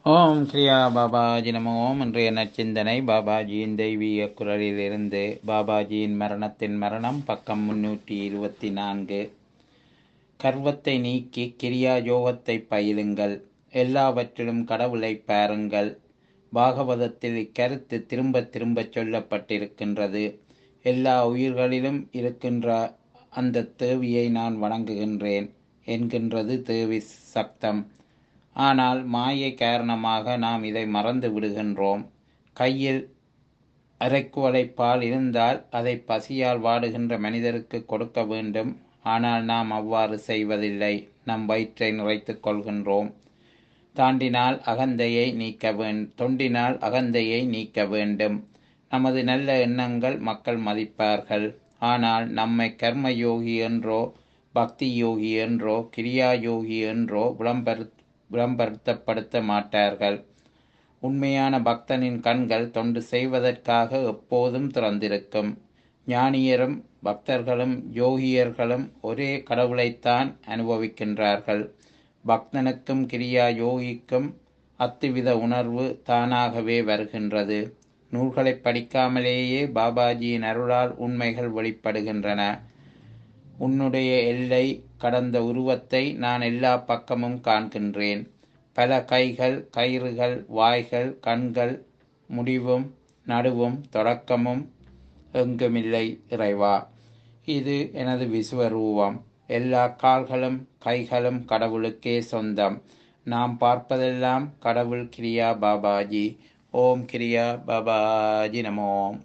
ஓம் கிரியா பாபாஜி நம ஓம் இன்றைய நற்சிந்தனை பாபாஜியின் தெய்வீக குரலிலிருந்து பாபாஜியின் மரணத்தின் மரணம் பக்கம் முன்னூற்றி இருபத்தி நான்கு கர்வத்தை நீக்கி கிரியா யோகத்தை பயிலுங்கள் எல்லாவற்றிலும் கடவுளை பாருங்கள் பாகவதத்தில் இக்கருத்து திரும்ப திரும்ப சொல்லப்பட்டிருக்கின்றது எல்லா உயிர்களிலும் இருக்கின்ற அந்த தேவியை நான் வணங்குகின்றேன் என்கின்றது தேவி சக்தம் ஆனால் மாயை காரணமாக நாம் இதை மறந்து விடுகின்றோம் கையில் அரைக்குவளை பால் இருந்தால் அதை பசியால் வாடுகின்ற மனிதருக்கு கொடுக்க வேண்டும் ஆனால் நாம் அவ்வாறு செய்வதில்லை நம் வயிற்றை நிறைத்துக் கொள்கின்றோம் தாண்டினால் அகந்தையை நீக்க வேண்டும் தொண்டினால் அகந்தையை நீக்க வேண்டும் நமது நல்ல எண்ணங்கள் மக்கள் மதிப்பார்கள் ஆனால் நம்மை கர்ம யோகி என்றோ பக்தி யோகி என்றோ கிரியா யோகி என்றோ விளம்பர விளம்பரப்படுத்த மாட்டார்கள் உண்மையான பக்தனின் கண்கள் தொண்டு செய்வதற்காக எப்போதும் திறந்திருக்கும் ஞானியரும் பக்தர்களும் யோகியர்களும் ஒரே கடவுளைத்தான் அனுபவிக்கின்றார்கள் பக்தனுக்கும் கிரியா யோகிக்கும் அத்துவித உணர்வு தானாகவே வருகின்றது நூல்களை படிக்காமலேயே பாபாஜியின் அருளால் உண்மைகள் வெளிப்படுகின்றன உன்னுடைய எல்லை கடந்த உருவத்தை நான் எல்லா பக்கமும் காண்கின்றேன் பல கைகள் கயிறுகள் வாய்கள் கண்கள் முடிவும் நடுவும் தொடக்கமும் எங்குமில்லை இறைவா இது எனது விஸ்வரூபம் எல்லா கால்களும் கைகளும் கடவுளுக்கே சொந்தம் நாம் பார்ப்பதெல்லாம் கடவுள் கிரியா பாபாஜி ஓம் கிரியா பாபாஜி நமோம்